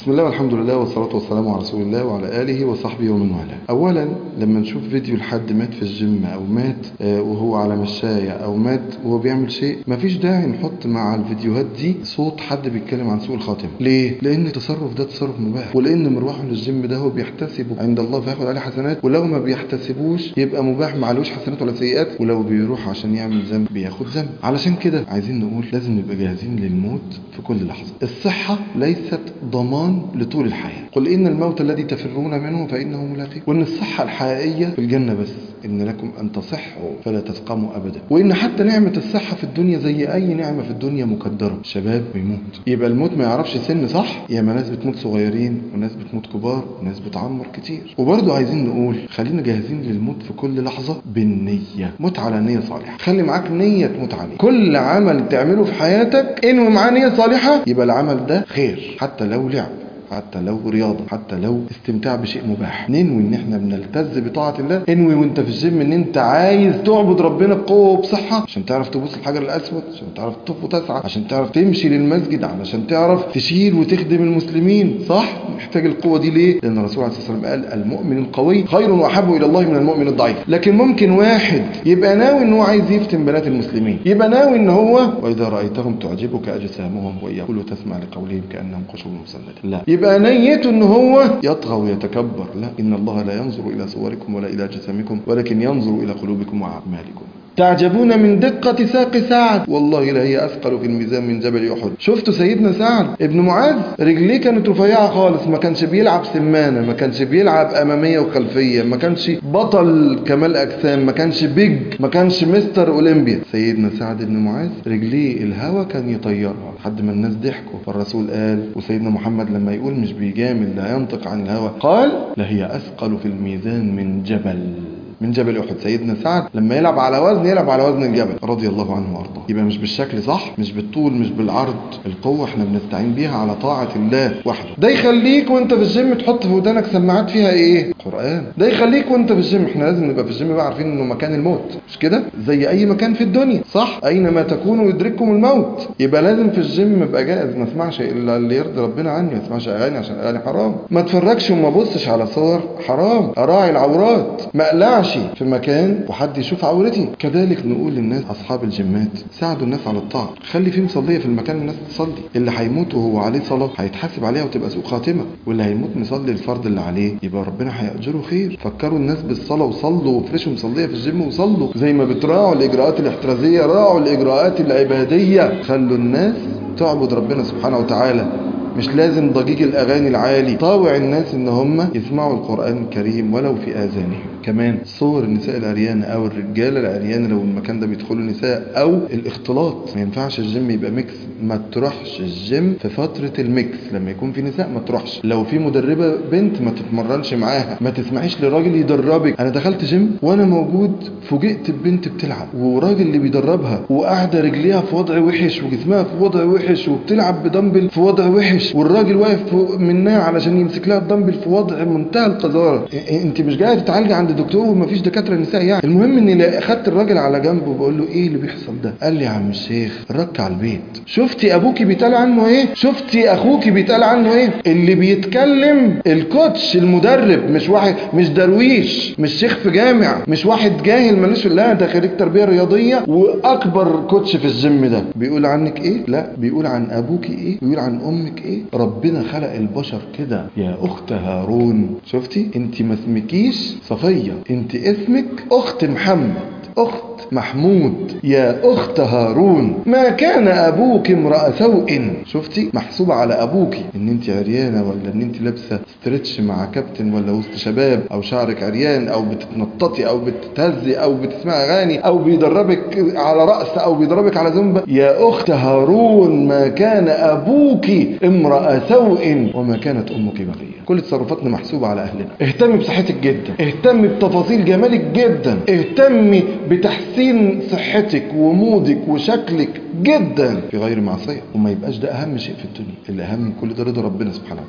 بسم الله والحمد لله والصلاة والسلام على رسول الله وعلى آله وصحبه ومن والاه أولا لما نشوف فيديو لحد مات في الجيم أو مات آه، وهو على مشاية أو مات وهو بيعمل شيء مفيش داعي نحط مع الفيديوهات دي صوت حد بيتكلم عن سوء الخاتمة ليه؟ لأن التصرف ده تصرف مباح ولأن مروحه للجيم ده هو بيحتسبه عند الله فياخد عليه حسنات ولو ما بيحتسبوش يبقى مباح معلوش حسنات ولا سيئات ولو بيروح عشان يعمل ذنب بياخد ذنب علشان كده عايزين نقول لازم نبقى جاهزين للموت في كل لحظة الصحة ليست ضمان لطول الحياة قل إن الموت الذي تفرون منه فإنه ملاقيكم وإن الصحة الحقيقية في الجنة بس إن لكم أن تصحوا فلا تسقموا أبدا وإن حتى نعمة الصحة في الدنيا زي أي نعمة في الدنيا مقدرة شباب بيموت يبقى الموت ما يعرفش سن صح ياما ناس بتموت صغيرين وناس بتموت كبار وناس بتعمر كتير وبرضه عايزين نقول خلينا جاهزين للموت في كل لحظة بالنية موت على نية صالحة خلي معاك نية تموت عليه كل عمل تعمله في حياتك انوي معاه نية صالحة يبقى العمل ده خير حتى لو لعب حتى لو رياضة حتى لو استمتاع بشيء مباح ننوي ان احنا بنلتز بطاعة الله انوي وانت في الجيم ان انت عايز تعبد ربنا بقوة وبصحة عشان تعرف تبوس الحجر الاسود عشان تعرف تطوف وتسعى عشان تعرف تمشي للمسجد علشان تعرف تشيل وتخدم المسلمين صح محتاج القوة دي ليه لان الرسول عليه الصلاة والسلام قال المؤمن القوي خير واحب الى الله من المؤمن الضعيف لكن ممكن واحد يبقى ناوي ان هو عايز يفتن بنات المسلمين يبقى ناوي ان هو واذا رايتهم تعجبك اجسامهم ويقولوا تسمع لقولهم كانهم خشب مسندة لا يبقى نيته ان هو يطغى ويتكبر لا ان الله لا ينظر الى صوركم ولا الى جسامكم ولكن ينظر الى قلوبكم واعمالكم تعجبون من دقة ساق سعد والله لا هي أثقل في الميزان من جبل أحد شفتوا سيدنا سعد ابن معاذ رجليه كانت رفيعة خالص ما كانش بيلعب سمانة ما كانش بيلعب أمامية وخلفية ما كانش بطل كمال أجسام ما كانش بيج ما كانش مستر أولمبيا سيدنا سعد بن معاذ رجليه الهوا كان يطيرها لحد ما الناس ضحكوا فالرسول قال وسيدنا محمد لما يقول مش بيجامل لا ينطق عن الهوى قال لا هي أثقل في الميزان من جبل من جبل احد سيدنا سعد لما يلعب على وزن يلعب على وزن الجبل رضي الله عنه وارضاه يبقى مش بالشكل صح مش بالطول مش بالعرض القوه احنا بنستعين بيها على طاعه الله وحده ده يخليك وانت في الجيم تحط في ودانك سماعات فيها ايه قران ده يخليك وانت في الجيم احنا لازم نبقى في الجيم بقى عارفين انه مكان الموت مش كده زي اي مكان في الدنيا صح اينما تكونوا يدرككم الموت يبقى لازم في الجيم ابقى جاهز ما اسمعش الا اللي يرضي ربنا عني ما اسمعش اغاني عشان اغاني حرام ما اتفرجش وما ابصش على صور حرام اراعي العورات ما اقلعش في مكان وحد يشوف عورتي كذلك نقول للناس اصحاب الجيمات ساعدوا الناس على الطاعه خلي في مصليه في المكان الناس تصلي اللي هيموت وهو عليه صلاه هيتحاسب عليها وتبقى سوء خاتمه واللي هيموت مصلي الفرض اللي عليه يبقى ربنا هيأجره خير فكروا الناس بالصلاه وصلوا وافرشوا مصليه في الجيم وصلوا زي ما بتراعوا الاجراءات الاحترازيه راعوا الاجراءات العباديه خلوا الناس تعبد ربنا سبحانه وتعالى مش لازم ضجيج الأغاني العالي طاوع الناس إن هم يسمعوا القرآن الكريم ولو في آذانهم كمان صور النساء العريانة أو الرجالة العريانة لو المكان ده بيدخلوا نساء أو الاختلاط ما ينفعش الجيم يبقى ميكس ما تروحش الجيم في فترة الميكس لما يكون في نساء ما تروحش لو في مدربة بنت ما تتمرنش معاها ما تسمحيش لراجل يدربك أنا دخلت جيم وأنا موجود فوجئت ببنت بتلعب وراجل اللي بيدربها وقاعدة رجليها في وضع وحش وجسمها في وضع وحش وبتلعب بدمبل في وضع وحش والراجل واقف فوق منها علشان يمسك لها الدمبل في وضع منتهى القذاره إ- انت مش جايه تتعالجي عند دكتور ومفيش دكاتره نساء يعني المهم اني لا- اخدت الراجل على جنب وبقول له ايه اللي بيحصل ده قال لي يا عم الشيخ رك على البيت شفتي ابوكي بيتقال عنه ايه شفتي اخوكي بيتقال عنه ايه اللي بيتكلم الكوتش المدرب مش واحد مش درويش مش شيخ في جامع مش واحد جاهل ملوش لا ده خريج تربيه رياضيه واكبر كوتش في الجيم ده بيقول عنك ايه لا بيقول عن ابوكي ايه بيقول عن امك ايه ربنا خلق البشر كده يا اخت هارون شفتي انت ما اسمكيش صفيه انت اسمك اخت محمد اخت محمود يا اخت هارون ما كان ابوك امرأ سوء شفتي محسوبة على ابوك ان انت عريانة ولا ان انت لابسة ستريتش مع كابتن ولا وسط شباب او شعرك عريان او بتتنططي او بتتهزي او بتسمعي اغاني او بيدربك على رأس او بيدربك على زنبة يا اخت هارون ما كان ابوك امرأ سوء وما كانت امك بغية كل تصرفاتنا محسوبة على اهلنا اهتمي بصحتك جدا اهتمي بتفاصيل جمالك جدا اهتمي بتحسين صحتك ومودك وشكلك جدا في غير معصية وما يبقاش ده اهم شيء في الدنيا اللي اهم من كل ده رضا ربنا سبحانه وتعالى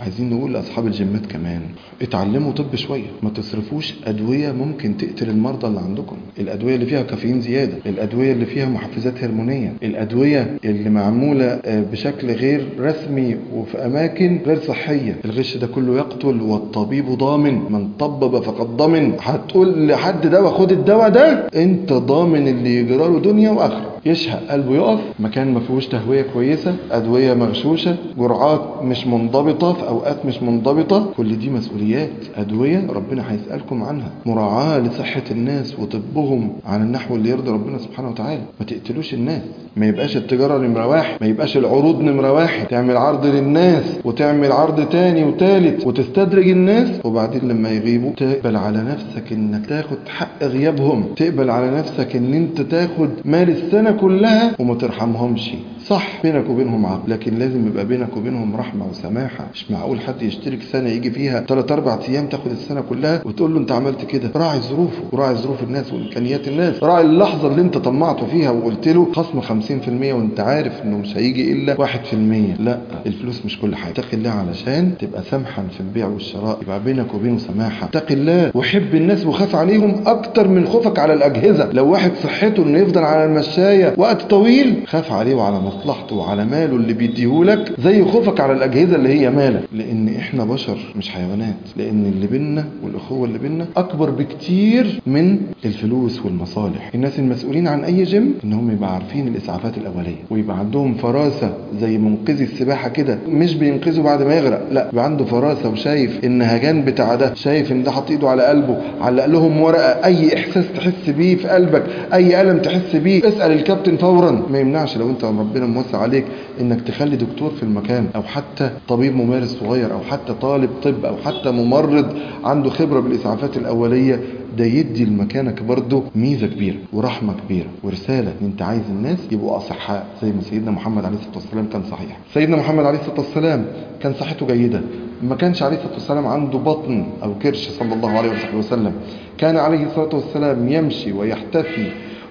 عايزين نقول لاصحاب الجيمات كمان اتعلموا طب شويه ما تصرفوش ادويه ممكن تقتل المرضى اللي عندكم الادويه اللي فيها كافيين زياده الادويه اللي فيها محفزات هرمونيه الادويه اللي معموله آه، بشكل غير رسمي وفي اماكن غير صحيه الغش ده كله يقتل والطبيب ضامن من طبب فقد ضمن هتقول لحد دواء خد الدواء ده انت ضامن اللي يجرى له دنيا واخره يشهق قلبه يقف مكان ما فيهوش تهويه كويسه ادويه مغشوشه جرعات مش منضبطه في اوقات مش منضبطه كل دي مسؤوليات ادويه ربنا هيسالكم عنها مراعاه لصحه الناس وطبهم على النحو اللي يرضي ربنا سبحانه وتعالى ما تقتلوش الناس ما يبقاش التجاره نمره واحد ما يبقاش العروض نمره واحد تعمل عرض للناس وتعمل عرض تاني وتالت وتستدرج الناس وبعدين لما يغيبوا تقبل على نفسك انك تاخد حق غيابهم تقبل على نفسك ان انت تاخد مال السنه كلها وما ترحمهمش صح بينك وبينهم عقل لكن لازم يبقى بينك وبينهم رحمه وسماحه مش معقول حد يشترك سنه يجي فيها 3 4 ايام تاخد السنه كلها وتقول له انت عملت كده راعي ظروفه وراعي ظروف الناس وامكانيات الناس راعي اللحظه اللي انت طمعته فيها وقلت له خصم 50% وانت عارف انه مش هيجي الا 1% لا الفلوس مش كل حاجه اتق الله علشان تبقى سمحا في البيع والشراء يبقى بينك وبينه سماحه اتق الله وحب الناس وخاف عليهم اكتر من خوفك على الاجهزه لو واحد صحته انه يفضل على المشايه وقت طويل خاف عليه وعلى مصلحته وعلى ماله اللي بيديهولك زي خوفك على الاجهزه اللي هي مالك لان احنا بشر مش حيوانات لان اللي بينا والاخوه اللي بينا اكبر بكتير من الفلوس والمصالح الناس المسؤولين عن اي جيم انهم يبقى عارفين الاسعافات الاوليه ويبقى عندهم فراسه زي منقذي السباحه كده مش بينقذه بعد ما يغرق لا يبقى عنده فراسه وشايف النهجان بتاع ده شايف ان ده حاطط ايده على قلبه علق لهم ورقه اي احساس تحس بيه في قلبك اي الم تحس بيه اسال الكابتن فورا ما يمنعش لو انت ربنا موسع عليك انك تخلي دكتور في المكان او حتى طبيب ممارس صغير او حتى طالب طب او حتى ممرض عنده خبره بالاسعافات الاوليه ده يدي لمكانك برضه ميزه كبيره ورحمه كبيره ورساله ان انت عايز الناس يبقوا اصحاء زي ما سيدنا محمد عليه الصلاه والسلام كان صحيح سيدنا محمد عليه الصلاه والسلام كان صحته جيده ما كانش عليه الصلاه والسلام عنده بطن او كرش صلى الله عليه وصحبه وسلم كان عليه الصلاه والسلام يمشي ويحتفي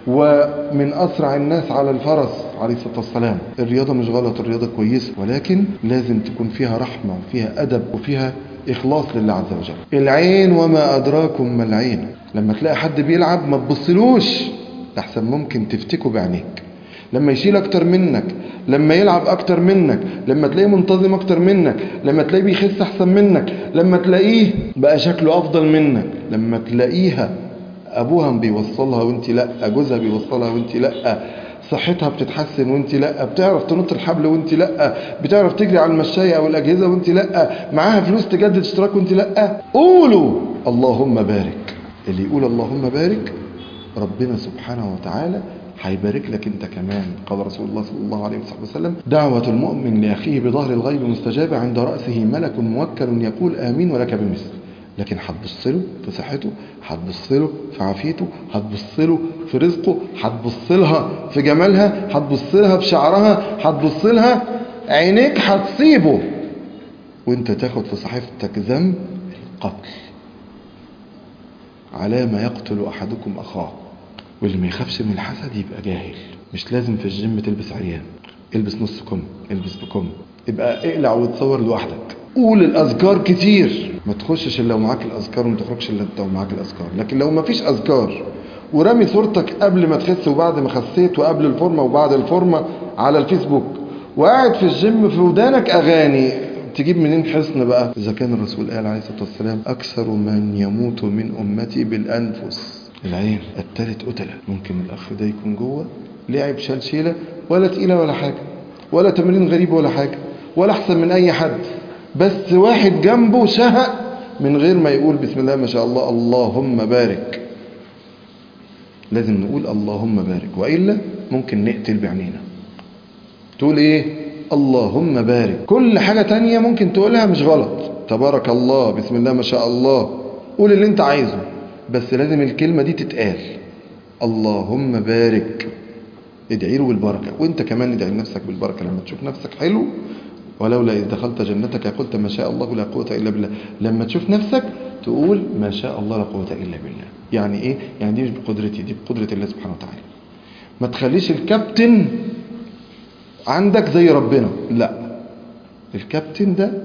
ومن أسرع الناس على الفرس عليه الصلاة والسلام الرياضة مش غلط الرياضة كويسة ولكن لازم تكون فيها رحمة وفيها أدب وفيها إخلاص لله عز وجل العين وما أدراكم ما العين لما تلاقي حد بيلعب ما تبصلوش لحسن ممكن تفتكه بعينيك لما يشيل اكتر منك لما يلعب اكتر منك لما تلاقيه منتظم اكتر منك لما تلاقيه بيخس احسن منك لما تلاقيه بقى شكله افضل منك لما تلاقيها ابوها بيوصلها وانت لا جوزها بيوصلها وانت لا صحتها بتتحسن وانت لا بتعرف تنط الحبل وانت لا بتعرف تجري على المشاية او الاجهزة وانت لا معاها فلوس تجدد اشتراك وانت لا قولوا اللهم بارك اللي يقول اللهم بارك ربنا سبحانه وتعالى هيبارك لك انت كمان قال رسول الله صلى الله عليه وسلم دعوة المؤمن لأخيه بظهر الغيب مستجابة عند رأسه ملك موكل يقول آمين ولك بمثل لكن هتبص له في صحته هتبص له في عافيته هتبص له في رزقه هتبص لها في جمالها هتبص لها في شعرها هتبص لها عينيك هتصيبه وانت تاخد في صحيفتك ذنب القتل على ما يقتل احدكم اخاه واللي ما يخافش من الحسد يبقى جاهل مش لازم في الجيم تلبس عريان البس نص كم البس بكم يبقى اقلع وتصور لوحدك قول الاذكار كتير ما تخشش الا لو معاك الاذكار وما تخرجش الا انت ومعاك الاذكار لكن لو ما فيش اذكار ورامي صورتك قبل ما تخس وبعد ما خسيت وقبل الفورمه وبعد الفورمه على الفيسبوك وقاعد في الجيم في ودانك اغاني تجيب منين حصن بقى اذا كان الرسول قال عليه الصلاه والسلام اكثر من يموت من امتي بالانفس العين التالت قتله ممكن الاخ ده يكون جوه لعب شال شيله ولا تقيله ولا حاجه ولا تمرين غريب ولا حاجه ولا احسن من اي حد بس واحد جنبه شهق من غير ما يقول بسم الله ما شاء الله اللهم بارك لازم نقول اللهم بارك وإلا ممكن نقتل بعينينا تقول ايه اللهم بارك كل حاجة تانية ممكن تقولها مش غلط تبارك الله بسم الله ما شاء الله قول اللي انت عايزه بس لازم الكلمة دي تتقال اللهم بارك ادعي له بالبركة وانت كمان ادعي لنفسك بالبركة لما تشوف نفسك حلو ولولا إذ دخلت جنتك قلت ما شاء الله لا قوة إلا بالله لما تشوف نفسك تقول ما شاء الله لا قوة إلا بالله يعني إيه؟ يعني دي مش بقدرتي دي بقدرة الله سبحانه وتعالى ما تخليش الكابتن عندك زي ربنا لا الكابتن ده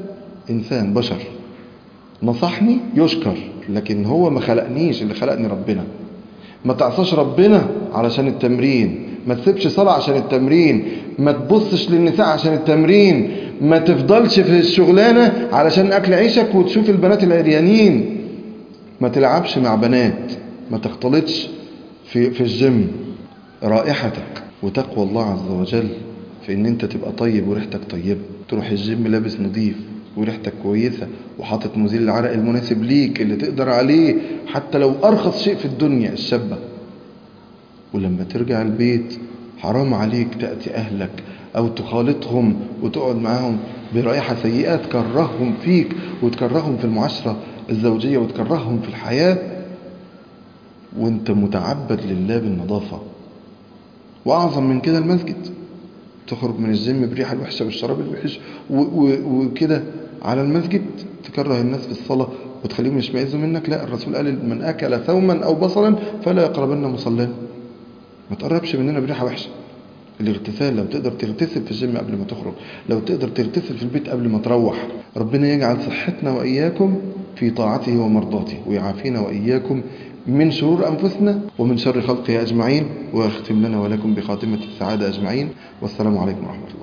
إنسان بشر نصحني يشكر لكن هو ما خلقنيش اللي خلقني ربنا ما تعصاش ربنا علشان التمرين ما تسيبش صلاة عشان التمرين ما تبصش للنساء عشان التمرين ما تفضلش في الشغلانة علشان أكل عيشك وتشوف البنات العريانين ما تلعبش مع بنات ما تختلطش في, في الجيم رائحتك وتقوى الله عز وجل في ان انت تبقى طيب وريحتك طيبة تروح الجيم لابس نظيف وريحتك كويسة وحاطط مزيل العرق المناسب ليك اللي تقدر عليه حتى لو أرخص شيء في الدنيا الشبة ولما ترجع البيت حرام عليك تأتي أهلك أو تخالطهم وتقعد معاهم برائحة سيئة تكرههم فيك وتكرههم في المعاشرة الزوجية وتكرههم في الحياة وانت متعبد لله بالنظافة وأعظم من كده المسجد تخرج من الجيم بريحة الوحشة والشراب الوحش وكده على المسجد تكره الناس في الصلاة وتخليهم يشمئزوا منك لا الرسول قال من أكل ثوما أو بصلا فلا يقربن مصلانا ما تقربش مننا بريحة وحشة الاغتسال لو تقدر تغتسل في الجيم قبل ما تخرج لو تقدر تغتسل في البيت قبل ما تروح ربنا يجعل صحتنا وإياكم في طاعته ومرضاته ويعافينا وإياكم من شرور أنفسنا ومن شر خلقه أجمعين ويختم لنا ولكم بخاتمة السعادة أجمعين والسلام عليكم ورحمة الله